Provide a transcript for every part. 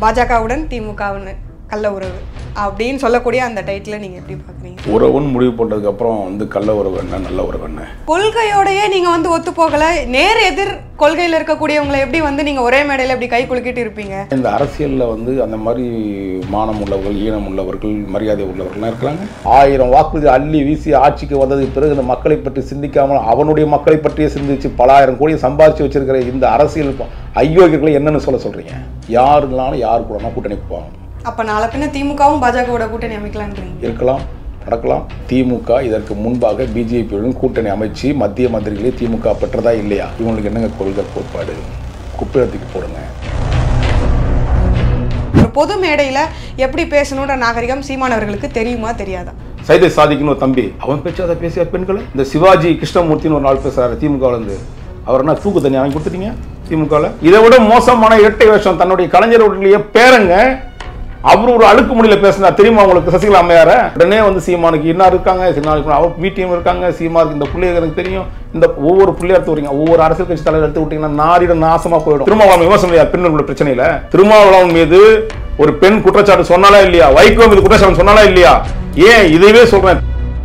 பாஜகவுடன் திமுகவுன்னு கள்ள உறவு அப்படின்னு சொல்லக்கூடிய அந்த டைட்டில் நீங்கள் எப்படி பார்க்குறீங்க உறவுன்னு முடிவு பண்ணதுக்கு அப்புறம் வந்து கள்ள உறவு என்ன நல்ல உறவு என்ன கொள்கையோடயே நீங்கள் வந்து ஒத்து போகல நேர் எதிர் கொள்கையில் இருக்கக்கூடியவங்களை எப்படி வந்து நீங்கள் ஒரே மேடையில் எப்படி கை குலுக்கிட்டு இருப்பீங்க இந்த அரசியலில் வந்து அந்த மாதிரி மானம் உள்ளவர்கள் ஈனம் உள்ளவர்கள் மரியாதை உள்ளவர்கள்லாம் இருக்கிறாங்க ஆயிரம் வாக்குறுதி அள்ளி வீசி ஆட்சிக்கு வந்ததுக்கு பிறகு இந்த மக்களை பற்றி சிந்திக்காமல் அவனுடைய மக்களை பற்றியே சிந்திச்சு பல ஆயிரம் கோடி சம்பாதிச்சு வச்சிருக்கிற இந்த அரசியல் ப- ஐயோகியர்களை என்னன்னு சொல்ல சொல்றீங்க யாருனாலும் யாரு கூட கூட்டணி போவாங்க அப்போ நாளை பின்ன திமுகவும் பாஜகவோட கூட்டணி அமைக்கலான்றீங்க இருக்கலாம் நடக்கலாம் திமுக இதற்கு முன்பாக பிஜேபியுடன் கூட்டணி அமைச்சு மத்திய மந்திரிகளே திமுக பெற்றதா இல்லையா இவங்களுக்கு என்னங்க கொள்கை கோட்பாடு குப்பையத்துக்கு போடுங்க ஒரு பொது மேடையில் எப்படி பேசணுன்ற நாகரிகம் சீமானவர்களுக்கு தெரியுமா தெரியாதா சைதை சாதிக்குன்னு ஒரு தம்பி அவன் பேச்சாத பேசிய பெண்களை இந்த சிவாஜி கிருஷ்ணமூர்த்தின்னு ஒரு நாள் பேசுறாரு திமுகவில் இருந்து அவர் என்ன தூக்கு தண்ணி வாங்கி கொடுத்துட்டீங்க திமுகவில் இதை விட மோசமான இரட்டை வேஷம் தன்னுடைய கலைஞருடைய பேரங்க அவர் ஒரு அழுக்கு மொழியில பேசினா தெரியுமா உங்களுக்கு சசிகலா அம்மையார உடனே வந்து சீமானுக்கு இன்னா இருக்காங்க சீமானுக்கு அவர் வீட்டையும் இருக்காங்க சீமானுக்கு இந்த பிள்ளைங்க எனக்கு தெரியும் இந்த ஒவ்வொரு பிள்ளையா எடுத்து வரீங்க ஒவ்வொரு அரசியல் கட்சி தலைவர் எடுத்து விட்டீங்கன்னா நாடிட நாசமா போயிடும் திருமாவளவன் விமர்சனம் இல்லையா பெண்களோட பிரச்சனையில திருமாவளவன் மீது ஒரு பெண் குற்றச்சாட்டு சொன்னாலா இல்லையா வைகோ மீது குற்றச்சாட்டு சொன்னாலா இல்லையா ஏன் இதையவே சொல்றேன்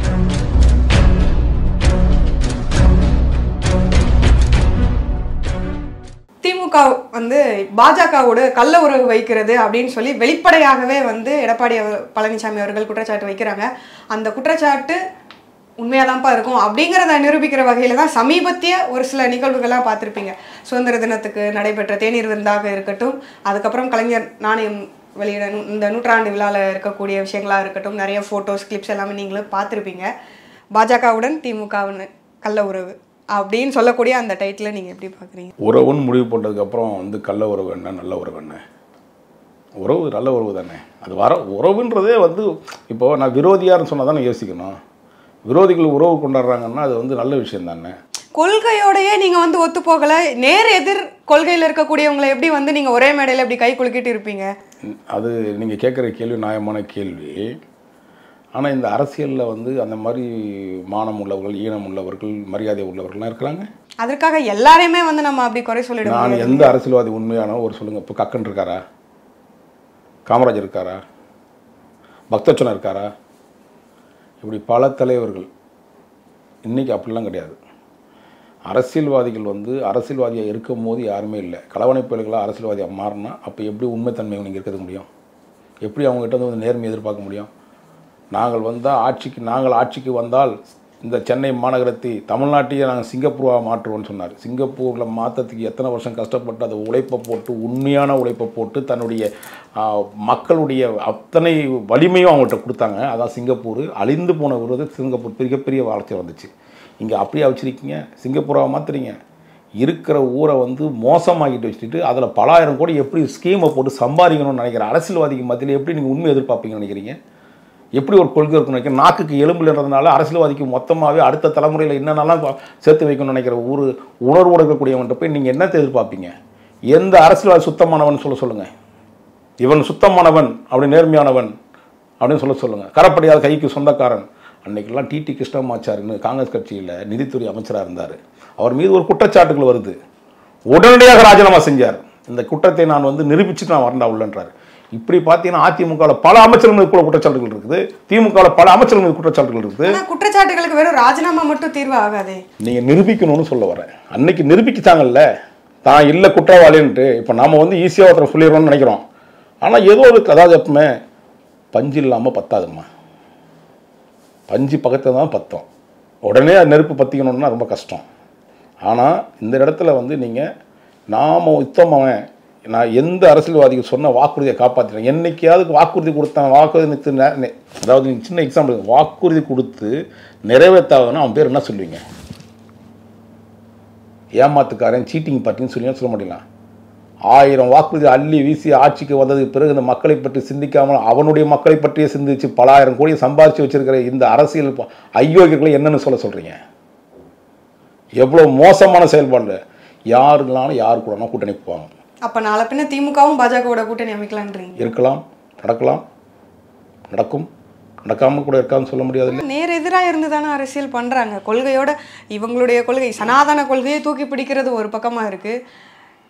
திமுக வந்து பாஜகவோடு கள்ள உறவு வைக்கிறது அப்படின்னு சொல்லி வெளிப்படையாகவே வந்து எடப்பாடி அவர்- பழனிசாமி அவர்கள் குற்றச்சாட்டு வைக்கிறாங்க அந்த குற்றச்சாட்டு உண்மையாதான்ப்பா இருக்கும் அப்படிங்கிறத நிரூபிக்கிற வகையில் தான் சமீபத்திய ஒரு சில நிகழ்வுகள்லாம் பார்த்துருப்பீங்க சுதந்திர தினத்துக்கு நடைபெற்ற தேநீர் விருந்தாக இருக்கட்டும் அதுக்கப்புறம் கலைஞர் நாணயம் வெளியிட நூ- இந்த நூற்றாண்டு விழாவில் இருக்கக்கூடிய விஷயங்களாக இருக்கட்டும் நிறைய ஃபோட்டோஸ் கிளிப்ஸ் எல்லாமே நீங்களும் பார்த்துருப்பீங்க பாஜகவுடன் திமுகவுன்னு கள்ள உறவு அப்படின்னு சொல்லக்கூடிய அந்த டைட்டில் நீங்கள் எப்படி பார்க்குறீங்க உறவுன்னு முடிவு பண்ணதுக்கு அப்புறம் வந்து கள்ள உறவு என்ன நல்ல உறவு என்ன உறவு நல்ல உறவு தானே அது வர உறவுன்றதே வந்து இப்போ நான் விரோதியார்னு சொன்னால் தானே யோசிக்கணும் விரோதிகள் உறவு கொண்டாடுறாங்கன்னா அது வந்து நல்ல விஷயம் தானே கொள்கையோடயே நீங்க வந்து ஒத்து போகல நேர் எதிர் கொள்கையில் இருக்கக்கூடியவங்களை எப்படி வந்து நீங்க ஒரே மேடையில் எப்படி கை குலுக்கிட்டு இருப்பீங்க அது நீங்கள் கேட்குற கேள்வி நியாயமான கேள்வி ஆனால் இந்த அரசியலில் வந்து அந்த மாதிரி மானம் உள்ளவர்கள் ஈனம் உள்ளவர்கள் மரியாதை உள்ளவர்கள்லாம் இருக்கிறாங்க அதற்காக எல்லாரையுமே வந்து நம்ம அப்படி குறை சொல்லிட நான் முடியாது எந்த அரசியல்வாதி உண்மையான ஒரு சொல்லுங்கள் இப்போ கக்கன் இருக்காரா காமராஜர் இருக்காரா பக்தச்சனம் இருக்காரா இப்படி பல தலைவர்கள் இன்றைக்கி அப்படிலாம் கிடையாது அரசியல்வாதிகள் வந்து அரசியல்வாதியாக இருக்கும் போது யாருமே இல்லை களவணை பயல்களாக அரசியல்வாதியாக மாறினா அப்போ எப்படி உண்மைத்தன்மை நீங்கள் இருக்கிறது முடியும் எப்படி அவங்ககிட்ட வந்து நேர்மை எதிர்பார்க்க முடியும் நாங்கள் வந்தால் ஆட்சிக்கு நாங்கள் ஆட்சிக்கு வந்தால் இந்த சென்னை மாநகரத்தை தமிழ்நாட்டையே நாங்கள் சிங்கப்பூராக மாற்றுவோம்னு சொன்னார் சிங்கப்பூரில் மாற்றத்துக்கு எத்தனை வருஷம் கஷ்டப்பட்டு அதை உழைப்பை போட்டு உண்மையான உழைப்பை போட்டு தன்னுடைய ஆ, மக்களுடைய அத்தனை வலிமையும் அவங்கள்ட்ட கொடுத்தாங்க அதான் சிங்கப்பூர் அழிந்து போன விருது சிங்கப்பூர் மிகப்பெரிய வளர்ச்சி வந்துச்சு இங்கே அப்படியே வச்சிருக்கீங்க சிங்கப்பூராக மாற்றுறீங்க இருக்கிற ஊரை வந்து மோசமாக்கிட்டு வச்சுட்டு அதில் பலாயிரம் கோடி எப்படி ஸ்கீமை போட்டு சம்பாதிக்கணும்னு நினைக்கிற அரசியல்வாதிக்கு மத்தியில் எப்படி நீங்கள் உண்மை எதிர்பார்ப்பீங்கன்னு நினைக்கிறீங்க எப்படி ஒரு கொள்கை இருக்குன்னு நினைக்கிற நாக்குக்கு எலும்புன்றதுனால அரசியல்வாதிக்கு மொத்தமாகவே அடுத்த தலைமுறையில் என்னென்னலாம் சேர்த்து வைக்கணும்னு நினைக்கிற ஒரு உணர்வோடு இருக்கக்கூடியவன்கிட்ட போய் நீங்கள் என்னத்தை எதிர்பார்ப்பீங்க எந்த அரசியல்வாதி சுத்தமானவன் சொல்ல சொல்லுங்கள் இவன் சுத்தமானவன் அப்படி நேர்மையானவன் அப்படின்னு சொல்ல சொல்லுங்கள் கரப்படியாத கைக்கு சொந்தக்காரன் அன்னைக்கெல்லாம் டிடி கிருஷ்ணமாச்சாரின்னு காங்கிரஸ் கட்சியில் நிதித்துறை அமைச்சராக இருந்தார் அவர் மீது ஒரு குற்றச்சாட்டுகள் வருது உடனடியாக ராஜினாமா செஞ்சார் இந்த குற்றத்தை நான் வந்து நிரூபிச்சுட்டு நான் வரண்டா உள்ளன்றார் இப்படி பார்த்தீங்கன்னா அதிமுகவில் பல அமைச்சர்கள் மீது கூட குற்றச்சாட்டுகள் இருக்குது திமுகவில் பல அமைச்சர்கள் மீது குற்றச்சாட்டுகள் இருக்குது ஆனா குற்றச்சாட்டுகளுக்கு வெறும் ராஜினாமா மட்டும் தீர்வு ஆகாதே நீங்கள் நிரூபிக்கணும்னு சொல்ல வரேன் அன்னைக்கு நிரூபிக்கிட்டாங்கல்ல தான் இல்லை குற்றவாளின்ட்டு இப்போ நாம் வந்து ஈஸியாக ஒருத்தரை சொல்லிடுறோம்னு நினைக்கிறோம் ஆனால் ஏதோ ஒரு அதாவது எப்பவுமே பஞ்சு இல்லாமல் பத்தாதும்மா பஞ்சு பக்கத்தில் தான் பத்தம் உடனே அது நெருப்பு பற்றிக்கணும்னா ரொம்ப கஷ்டம் ஆனால் இந்த இடத்துல வந்து நீங்கள் நாம் உத்தமவன் நான் எந்த அரசியல்வாதிக்கு சொன்ன வாக்குறுதியை காப்பாற்றினேன் என்னைக்காவது வாக்குறுதி கொடுத்தேன் வாக்குறுதி நிறுத்து நே- நே- அதாவது நீங்கள் சின்ன எக்ஸாம்பிள் வாக்குறுதி கொடுத்து நிறைவேற்றாதவனா அவன் பேர் என்ன சொல்லுவீங்க ஏமாத்துக்காரன் சீட்டிங் பார்ட்டின்னு சொல்லி சொல்ல முடியலாம் ஆயிரம் வாக்குறுதி அள்ளி வீசி ஆட்சிக்கு வந்ததுக்கு பிறகு இந்த மக்களை பற்றி சிந்திக்காமல் அவனுடைய மக்களை பற்றியே சிந்திச்சு பல ஆயிரம் கோடி சம்பாதிச்சு வச்சிருக்கிற இந்த அரசியல் ப- ஐயோகியர்களை என்னன்னு சொல்ல சொல்றீங்க எவ்வளோ மோசமான செயல்பாடு யாருனாலும் யார் கூடனா கூட்டணி போவாங்க அப்ப நாளை பின்ன திமுகவும் பாஜகவோட கூட்டணி அமைக்கலான்றீங்க இருக்கலாம் நடக்கலாம் நடக்கும் நடக்காமல் கூட இருக்கான்னு சொல்ல முடியாது இல்லை நேர் எதிராக இருந்து தானே அரசியல் பண்றாங்க கொள்கையோட இவங்களுடைய கொள்கை சனாதன கொள்கையை தூக்கி பிடிக்கிறது ஒரு பக்கமா இருக்கு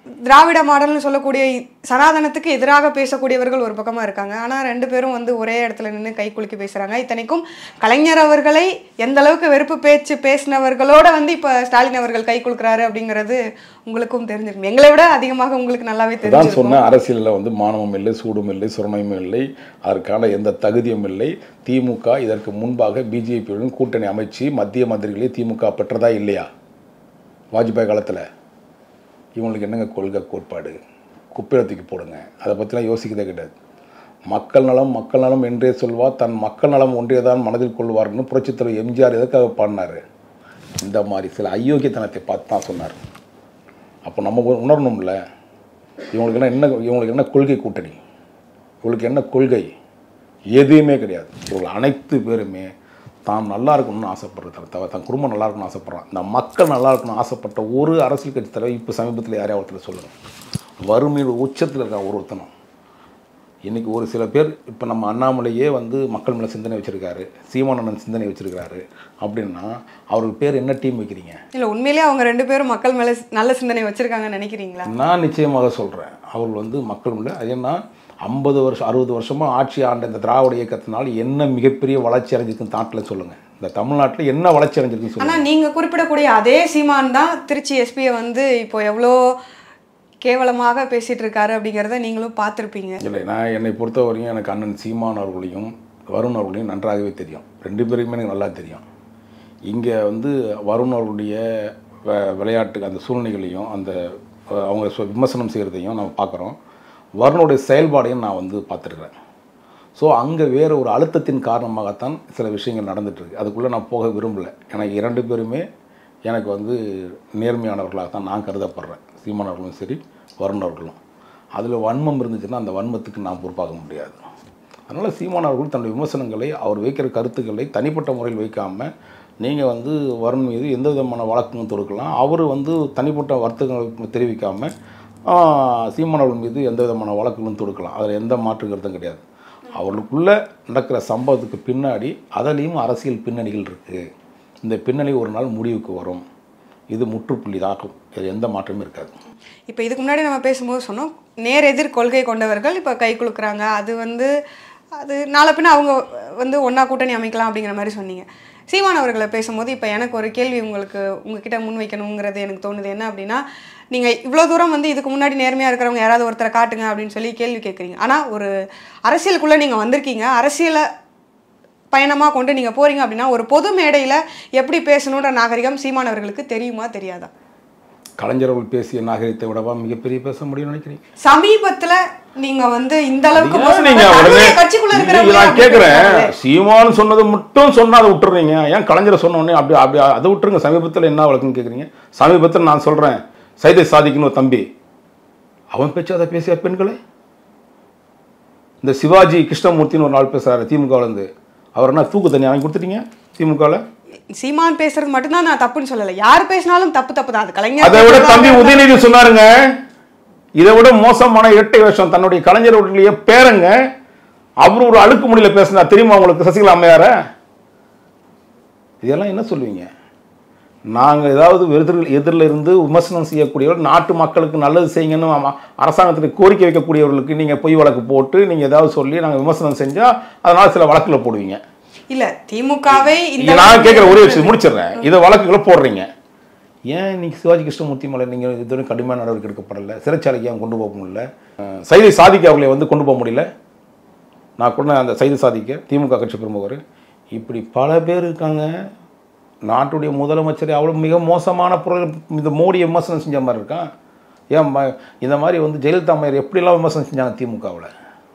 திராவிட மாடல்னு சொல்லக்கூடிய இ- சனாதனத்துக்கு எதிராக பேசக்கூடியவர்கள் ஒரு பக்கமா இருக்காங்க ஆனா ரெண்டு பேரும் வந்து ஒரே இடத்துல நின்று கை குலுக்கி பேசுறாங்க இத்தனைக்கும் கலைஞர் அவர்களை எந்த அளவுக்கு வெறுப்பு பேச்சு பேசினவர்களோட வந்து இப்ப ஸ்டாலின் அவர்கள் கை குலுக்குறாரு அப்படிங்கிறது உங்களுக்கும் தெரிஞ்சிருக்கும் எங்களை விட அதிகமாக உங்களுக்கு நல்லாவே தான் தெரிஞ்சிருக்கும் சொன்ன அரசியலில் வந்து மானமும் இல்லை சூடும் இல்லை சுரணமும் இல்லை அதற்கான எந்த தகுதியும் இல்லை திமுக இதற்கு முன்பாக பிஜேபியுடன் கூட்டணி அமைச்சு மத்திய மந்திரிகளை திமுக பெற்றதா இல்லையா வாஜ்பாய் காலத்தில் இவங்களுக்கு என்னங்க கொள்கை கோட்பாடு குப்பையில தூக்கி போடுங்க அதை பற்றிலாம் யோசிக்கதே கிடையாது மக்கள் நலம் மக்கள் நலம் என்றே சொல்வார் தன் மக்கள் நலம் ஒன்றேதான் மனதில் கொள்வார்னு புரட்சித் தலைவர் எம்ஜிஆர் எதுக்காக பாடினாரு இந்த மாதிரி சில அயோக்கியத்தனத்தை பார்த்து தான் சொன்னார் அப்போ நம்ம உணரணும்ல இவங்களுக்கு என்ன என்ன இவங்களுக்கு என்ன கொள்கை கூட்டணி இவங்களுக்கு என்ன கொள்கை எதுவுமே கிடையாது இவங்க அனைத்து பேருமே தாம் நல்லா இருக்கணும்னு ஆசைப்படுறது தவிர தன் குடும்பம் நல்லா இருக்கணும்னு ஆசைப்படுறான் இந்த மக்கள் நல்லா இருக்கணும்னு ஆசைப்பட்ட ஒரு அரசியல் கட்சி தலைவர் இப்போ சமீபத்தில் யாரையா ஒருத்தர் சொல்லுங்கள் வறுமையில் உச்சத்தில் இருக்க ஒரு ஒருத்தனும் இன்றைக்கி ஒரு சில பேர் இப்போ நம்ம அண்ணாமலையே வந்து மக்கள் மேலே சிந்தனை வச்சுருக்காரு சீமானந்தன் சிந்தனை வச்சுருக்காரு அப்படின்னா அவருக்கு பேர் என்ன டீம் வைக்கிறீங்க இல்ல உண்மையிலேயே அவங்க ரெண்டு பேரும் மக்கள் மேல நல்ல சிந்தனை வச்சிருக்காங்கன்னு நினைக்கிறீங்களா நான் நிச்சயமாக சொல்கிறேன் அவர் வந்து மக்கள் முன்ன அது என்ன ஐம்பது வருஷம் அறுபது வருஷமாக ஆட்சி ஆண்ட இந்த திராவிட இயக்கத்தினால் என்ன மிகப்பெரிய வளர்ச்சி அடைஞ்சிருக்குன்னு நாட்டில் சொல்லுங்கள் இந்த தமிழ்நாட்டில் என்ன வளர்ச்சி அடைஞ்சிருக்குன்னு ஆனா சொல்லுங்கள் நீங்க குறிப்பிடக்கூடிய அதே சீமான் தான் திருச்சி எஸ்பியை வந்து இப்போ எவ்வளோ கேவலமாக பேசிட்டு இருக்காரு அப்படிங்கிறத நீங்களும் பார்த்துருப்பீங்க இல்லை நான் என்னை பொறுத்தவரையும் எனக்கு அண்ணன் சீமான் அவர்களையும் வருண் அவர்களையும் நன்றாகவே தெரியும் ரெண்டு பேருக்குமே எனக்கு நல்லா தெரியும் இங்கே வந்து வருண் அவர்களுடைய வ- விளையாட்டு அந்த சூழ்நிலைகளையும் அந்த அஹ், அவங்க சொ- விமர்சனம் செய்கிறதையும் நம்ம பார்க்குறோம் வருணுடைய செயல்பாடையும் நான் வந்து பார்த்துருக்குறேன் ஸோ அங்கே வேறு ஒரு அழுத்தத்தின் காரணமாகத்தான் சில விஷயங்கள் நடந்துட்டு இருக்கு அதுக்குள்ளே நான் போக விரும்பலை எனக்கு இரண்டு பேருமே எனக்கு வந்து நேர்மையானவர்களாக தான் நான் கருதப்படுறேன் சீமான் அவர்களும் சரி வருண் அவர்களும் அதில் வன்மம் இருந்துச்சுன்னா அந்த வன்மத்துக்கு நான் பொறுப்பாக முடியாது அதனால் சீமான் அவர்கள் தன்னுடைய விமர்சனங்களை அவர் வைக்கிற கருத்துக்களை தனிப்பட்ட முறையில் வைக்காமல் நீங்கள் வந்து வருண் மீது எந்த விதமான வழக்கும் தொடுக்கலாம் அவர் வந்து தனிப்பட்ட வர்த்தகங்களை தெரிவிக்காமல் சீமான் அவர்கள் மீது எந்த விதமான வழக்குகளும் தொடுக்கலாம் அதில் எந்த மாற்று கருத்தும் கிடையாது அவர்களுக்குள்ளே நடக்கிற சம்பவத்துக்கு பின்னாடி அதிலையும் அரசியல் பின்னணிகள் இருக்குது இந்த பின்னணி ஒரு நாள் முடிவுக்கு வரும் இது முற்றுப்புள்ளி தாக்கும் இது எந்த மாற்றமும் இருக்காது இப்போ இதுக்கு முன்னாடி நம்ம பேசும்போது சொன்னோம் நேர் எதிர் கொள்கை கொண்டவர்கள் இப்போ கை குலுக்குறாங்க அது வந்து அது நாளை பின்ன அவங்க வந்து ஒன்றா கூட்டணி அமைக்கலாம் அப்படிங்கிற மாதிரி சொன்னீங்க சீமான் அவர்களை பேசும்போது இப்போ எனக்கு ஒரு கேள்வி உங்களுக்கு உங்ககிட்ட முன் வைக்கணுங்கிறது எனக்கு தோணுது என்ன அப்படின்னா நீங்கள் இவ்வளோ தூரம் வந்து இதுக்கு முன்னாடி நேர்மையாக இருக்கிறவங்க யாராவது ஒருத்தரை காட்டுங்க அப்படின்னு சொல்லி கேள்வி கேட்குறீங்க ஆனால் ஒரு அரசியலுக்குள்ளே நீங்கள் வந்திருக்கீங்க அரசியலை பயணமாக கொண்டு நீங்கள் போகிறீங்க அப்படின்னா ஒரு பொது மேடையில் எப்படி பேசணுன்ற நாகரிகம் சீமான் அவர்களுக்கு தெரியுமா தெரியாதா கலைஞர் அவர்கள் பேசிய நாகரிகத்தை விடவா மிகப்பெரிய பேச முடியும்னு நினைக்கிறீங்க சமீபத்துல நீங்க வந்து இந்த அளவுக்கு ஏன் மோசமா- நீங்க தன்னுடைய உடனே கட்சிக்குள்ள இது இருக்கிறவங்களே நான் அப்படி கேட்குறேன் பேசுறாங்களே. சீமான் சொன்னது மட்டும் சொன்னா அதை விட்டுறீங்க ஏன் கலைஞரை சொன்ன உடனே அப்படி அப்படி அதை விட்டுருங்க சமீபத்தில் என்ன வழக்குன்னு கேட்குறீங்க சமீபத்தில் நான் சொல்கிறேன் சைதை சாதிக்குன்னு ஒரு தம்பி அவன் பேச்சு அதை பேசிய பெண்களே இந்த சிவாஜி கிருஷ்ணமூர்த்தின்னு ஒரு நாள் பேசுகிறாரு திமுகவிலேருந்து அவர் என்ன தூக்கு தண்ணி வாங்கி கொடுத்துட்டீங்க திமுகவில் சீமான் பேசுறது மட்டும்தான் நான் தப்புன்னு சொல்லல யார் பேசினாலும் தப்பு தப்பு தான் அது கலைஞர் அதை விட பேசுறதா தம்பி இருந்தா- உதயநிதி சொன்னாருங்க இதை விட மோசமான இரட்டை வேஷம் தன்னுடைய கலைஞருடைய பேரங்க அவர் ஒரு அழுக்கு முடியல பேசினார் தெரியுமா உங்களுக்கு சசிகலா அம்மையார இதெல்லாம் என்ன சொல்லுவீங்க நாங்கள் ஏதாவது எதிரில் எதிரில் இருந்து விமர்சனம் செய்யக்கூடியவர் நாட்டு மக்களுக்கு நல்லது செய்யுங்கன்னு ஆமா, அரசாங்கத்துக்கு கோரிக்கை வைக்கக்கூடியவர்களுக்கு நீங்கள் பொய் வழக்கு போட்டு நீங்கள் ஏதாவது சொல்லி நாங்கள் விமர்சனம் செஞ்சால் அதனால் சில வழக்கில் போடுவீங்க இல்ல திமுகவே இந்த இங்க நான் கேட்குற ஒரே விஷயம் முடிச்சிடுறேன் இதை வழக்குகளை போடுறீங்க ஏன் இன்னைக்கு சிவாஜி கிருஷ்ணமூர்த்தி மேலே நீங்கள் இதுவரை கடுமையான நடவடிக்கை எடுக்கப்படலை சிறைச்சாலைக்கு ஏன் கொண்டு போக முடியல அஹ், சைதை சாதிக்க அவர்களை வந்து கொண்டு போக முடியல நான் கொண்ட அந்த சைதை சாதிக்க திமுக கட்சி பிரமுகர் இப்படி பல பேர் இருக்காங்க நாட்டுடைய முதலமைச்சர் அவ்வளோ மிக மோசமான பொருள் இந்த மோடியை விமர்சனம் செஞ்ச மாதிரி இருக்கான் ஏன் ம- இந்த மாதிரி வந்து ஜெயலலிதா அம்மையார் எப்படிலாம் விமர்சனம் செஞ்சாங்க திமுகவில்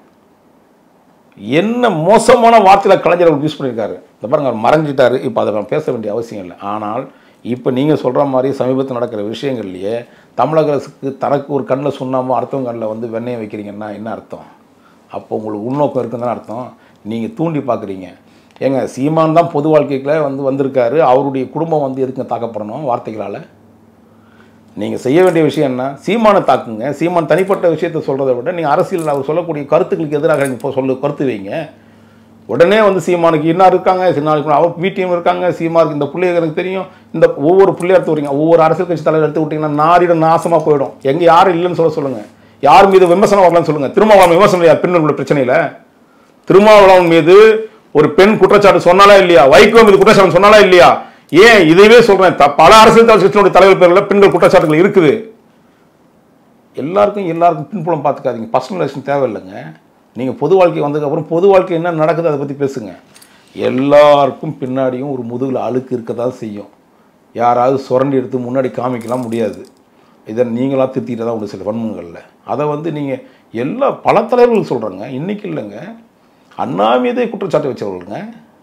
என்ன மோசமான வார்த்தையில் கலைஞர் அவர் யூஸ் பண்ணியிருக்காரு இந்த பாருங்க அவர் மறைஞ்சிட்டாரு இப்போ அதை நான் பேச வேண்டிய அவசியம் இல்லை ஆனால் இப்போ நீங்கள் சொல்கிற மாதிரி சமீபத்தில் நடக்கிற விஷயங்கள்லையே தமிழக அரசுக்கு தனக்கு ஒரு கண்ணில் சொன்னாமல் அடுத்தவங்க கண்ணில் வந்து வெண்ணெயை வைக்கிறீங்கன்னா என்ன அர்த்தம் அப்போ உங்களுக்கு உள்நோக்கம் இருக்குன்னு தானே அர்த்தம் நீங்கள் தூண்டி பார்க்குறீங்க ஏங்க சீமான் தான் பொது வாழ்க்கைக்குள்ள வந்து வந்திருக்காரு அவருடைய குடும்பம் வந்து எதுக்கு தாக்கப்படணும் வார்த்தைகளால் நீங்கள் செய்ய வேண்டிய விஷயம் என்ன சீமானை தாக்குங்க சீமான் தனிப்பட்ட விஷயத்தை சொல்கிறத விட நீங்கள் அரசியல் அவர் சொல்லக்கூடிய கருத்துக்களுக்கு எதிராக நீங்கள் இப்போ சொல்லு கருத்து வைங்க உடனே வந்து சீமானுக்கு இன்னா இருக்காங்க சின்னாளுக்கு அவர் வீட்டையும் இருக்காங்க சீமானுக்கு இந்த பிள்ளைங்க எனக்கு தெரியும் இந்த ஒவ்வொரு பிள்ளைய எடுத்து வரீங்க ஒவ்வொரு அரசியல் கட்சி தலைவர் எடுத்து விட்டீங்கன்னா நாரிட நாசமா போயிடும் எங்க யாரும் இல்லைன்னு சொல்ல சொல்லுங்க யார் மீது விமர்சனம் வரலன்னு சொல்லுங்க திருமாவளவன் விமர்சனம் இல்லையா பெண்களோட பிரச்சனையில திருமாவளவன் மீது ஒரு பெண் குற்றச்சாட்டு சொன்னாலா இல்லையா வைகோ மீது குற்றச்சாட்டு சொன்னாலா இல்லையா ஏன் இதையே சொல்றேன் த- பல அரசியல் கட்சியினுடைய தலைவர் பேர்ல பெண்கள் குற்றச்சாட்டுகள் இருக்குது எல்லாருக்கும் எல்லாருக்கும் பின்புலம் பார்த்துக்காதீங்க பர்சனலைசேஷன் தேவையில்லைங்க நீங்கள் பொது வாழ்க்கை வந்ததுக்கப்புறம் பொது வாழ்க்கை என்ன நடக்குது அதை பற்றி பேசுங்க எல்லாருக்கும் பின்னாடியும் ஒரு முதுகில் அழுக்கு இருக்க தான் செய்யும் யாராவது சுரண்டி எடுத்து முன்னாடி காமிக்கலாம் முடியாது இதை நீங்களாக திருத்திட்டு தான் உண்டு சில வன்மங்களில் அதை வந்து நீங்கள் எல்லா பல தலைவர்கள் சொல்கிறாங்க இன்னைக்கு இல்லைங்க அண்ணா மீதே குற்றச்சாட்டு வச்சவர்களுங்க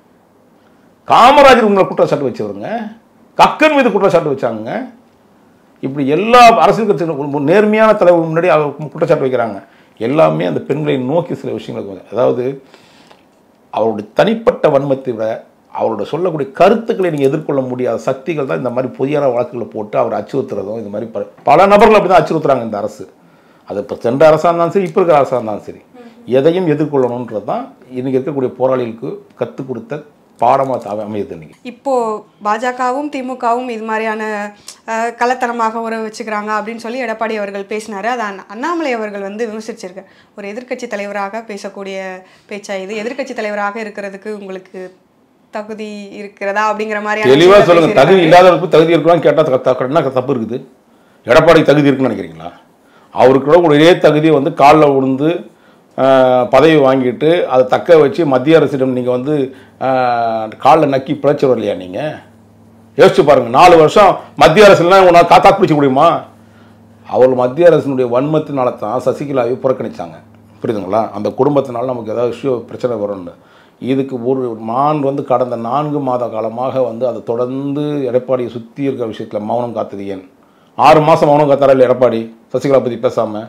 காமராஜர் உங்களை குற்றச்சாட்டு வச்சவருங்க கக்கன் மீது குற்றச்சாட்டு வச்சாங்க இப்படி எல்லா அரசியல் கட்சிகளும் நேர்மையான தலைவர் முன்னாடி அவர் குற்றச்சாட்டு வைக்கிறாங்க எல்லாமே அந்த பெண்களை நோக்கி சில விஷயங்களுக்கு வந்து- அதாவது அவருடைய தனிப்பட்ட வன்மத்தை விட அவரோட சொல்லக்கூடிய கருத்துக்களை நீங்கள் எதிர்கொள்ள முடியாத சக்திகள் தான் இந்த மாதிரி பொய்யான வழக்குகளை போட்டு அவர் அச்சுறுத்துறதும் இந்த மாதிரி பல- பல நபர்கள் அப்படி தான் அச்சுறுத்துறாங்க இந்த அரசு அது இப்போ சென்ற அரசாக இருந்தாலும் சரி இப்போ இருக்கிற அரசாக இருந்தாலும் சரி எதையும் எதிர்கொள்ளணுன்றது தான் இன்னைக்கு இருக்கக்கூடிய போராளிகளுக்கு கற்றுக் கொடுத்த பாடமாக அமையுது இன்னைக்கு இப்போ பாஜகவும் திமுகவும் இது மாதிரியான அஹ், கள்ளத்தனமாக உறவு வச்சுக்கிறாங்க அப்படின்னு சொல்லி எடப்பாடி அவர்கள் பேசினாரு அதை அண்ணா- அண்ணாமலை அவர்கள் வந்து விமர்சிச்சிருக்க ஒரு எதிர்க்கட்சி தலைவராக பேசக்கூடிய பேச்சா இது எதிர்க்கட்சி தலைவராக இருக்கிறதுக்கு உங்களுக்கு தகுதி இருக்கிறதா அப்படிங்கிற மாதிரியான தெளிவாக விஷயங்களை சொல்லுங்க தகுதி பேசியிருக்காரு. இல்லாதவருக்கு தகுதி இருக்கலாம்னு கேட்டால் என்ன தப்பு இருக்குது எடப்பாடி தகுதி இருக்குன்னு நினைக்கிறீங்களா அவருக்கு கூட ஒரே தகுதி வந்து காலில் விழுந்து ஆஹ், பதவி வாங்கிட்டு அதை தக்க வச்சு மத்திய அரசிடம் நீங்கள் வந்து காலில் நக்கி பிழைச்சவர் இல்லையா நீங்கள் யோசிச்சு பாருங்க நாலு வருஷம் மத்திய அரசுலாம் உன்னால் காத்தா பிடிச்ச முடியுமா அவர் மத்திய அரசினுடைய வன்மத்தினால தான் சசிகலாவை புறக்கணிச்சாங்க புரியுதுங்களா அந்த குடும்பத்தினால நமக்கு ஏதாவது இஷ்யூ பிரச்சனை வரும்னு இதுக்கு ஒரு மான் வந்து கடந்த நான்கு மாத காலமாக வந்து அதை தொடர்ந்து எடப்பாடியை சுற்றி இருக்கிற விஷயத்தில் மௌனம் காத்தது ஏன் ஆறு மாதம் மௌனம் காத்தாரா இல்லை எடப்பாடி சசிகலா பற்றி பேசாமல்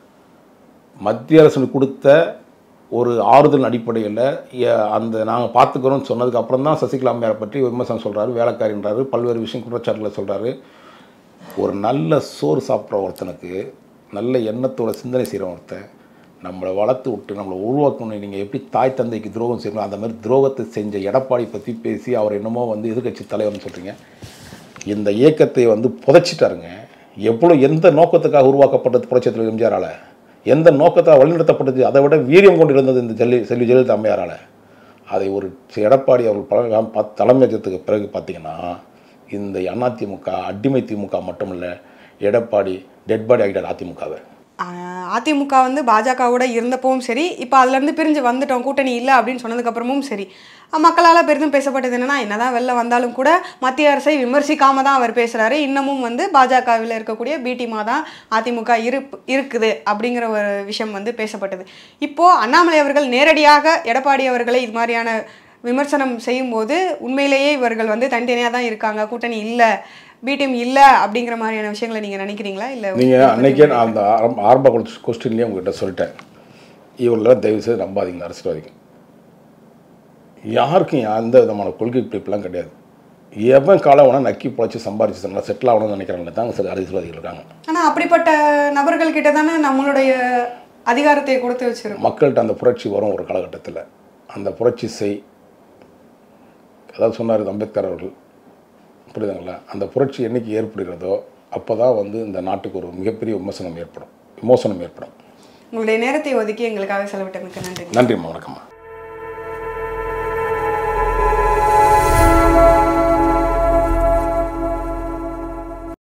மத்திய அரசு கொடுத்த ஒரு ஆறுதல் அடிப்படையில் அந்த நாங்கள் பார்த்துக்கிறோம்னு சொன்னதுக்கு அப்புறம் தான் சசிகலா அம்மையாரை பற்றி விமர்சனம் சொல்கிறாரு வேலைக்காரின்றாரு பல்வேறு விஷயம் குற்றச்சாட்டுகளை சொல்கிறாரு ஒரு நல்ல சோறு சாப்பிட்ற ஒருத்தனுக்கு நல்ல எண்ணத்தோட சிந்தனை செய்கிற ஒருத்தன் நம்மளை வளர்த்து விட்டு நம்மளை உருவாக்கணும் நீங்கள் எப்படி தாய் தந்தைக்கு துரோகம் செய்யணும் அந்த மாதிரி துரோகத்தை செஞ்ச எடப்பாடி பற்றி பேசி அவர் என்னமோ வந்து எதிர்க்கட்சி தலைவர்னு சொல்கிறீங்க இந்த இயக்கத்தை வந்து புதைச்சிட்டாருங்க எவ்வளோ எந்த நோக்கத்துக்காக உருவாக்கப்பட்டது புரட்சியத்தில் எம்ஜிஆரால் எந்த நோக்கத்தை வழிநடத்தப்பட்டது அதை விட வீரியம் கொண்டு இருந்தது இந்த ஜெல்லி செல்வி ஜெயலலிதா அம்மையாரால் அதை ஒரு எடப்பாடி அவர்கள் பல ப- தலைமையேற்றத்துக்கு பிறகு பார்த்தீங்கன்னா இந்த அதிமுக அடிமை திமுக மட்டும் இல்லை எடப்பாடி டெட் பாடி ஆகிட்டார் அதிமுகவை ஆஹ் அதிமுக வந்து பாஜகவோட இருந்தப்பவும் சரி இப்போ அதுலேருந்து பிரிஞ்சு வந்துட்டோம் கூட்டணி இல்லை அப்படின்னு சொன்னதுக்கப்புறமும் சரி அஹ் மக்களால் பெரிதும் பேசப்பட்டது என்னன்னா என்னதான் வெளில வந்தாலும் கூட மத்திய அரசை விமர்சிக்காம தான் அவர் பேசுகிறாரு இன்னமும் வந்து பாஜகவில் இருக்கக்கூடிய பிடிமா தான் அதிமுக இருப்பு இருக்குது அப்படிங்கிற ஒரு விஷயம் வந்து பேசப்பட்டது இப்போது அண்ணாமலை அவர்கள் நேரடியாக எடப்பாடி அவர்களை இது மாதிரியான விமர்சனம் செய்யும்போது உண்மையிலேயே இவர்கள் வந்து தனித்தனியாக தான் இருக்காங்க கூட்டணி இல்லை பிடிஎம் இல்லை அப்படிங்கிற மாதிரியான விஷயங்களை நீங்கள் நினைக்கிறீங்களா இல்லை நீங்கள் அன்னைக்கே நான் அந்த ஆரம்ப ஆரம்ப கொஸ்டின்லேயே உங்ககிட்ட சொல்லிட்டேன் இவரெல்லாம் தயவு செய்து நம்பாதீங்க அரசியல்வாதிகள் யாருக்கும் எந்த விதமான கொள்கை பிடிப்புலாம் கிடையாது எவன் காலம் வேணால் நக்கி பொழைச்சி சம்பாரிச்சு நல்லா செட்டில் ஆகணும்னு நினைக்கிறாங்க தான் சில அரசியல்வாதிகள் இருக்காங்க ஆனா அப்படிப்பட்ட நபர்கள் கிட்ட தானே நம்மளுடைய அதிகாரத்தை கொடுத்து வச்சிருக்கோம் மக்கள்கிட்ட அந்த புரட்சி வரும் ஒரு காலகட்டத்தில் அந்த புரட்சி செய் அதாவது சொன்னார் அம்பேத்கர் அவர்கள் புரியுதுங்களா அந்த புரட்சி என்னைக்கு ஏற்படுகிறதோ அப்போ தான் வந்து இந்த நாட்டுக்கு ஒரு மிகப்பெரிய விமர்சனம் ஏற்படும் விமோசனம் ஏற்படும் உங்களுடைய நேரத்தை ஒதுக்கி எங்களுக்காக செலவிட்டமைக்கு நன்றி நன்றிம்மா வணக்கம்மா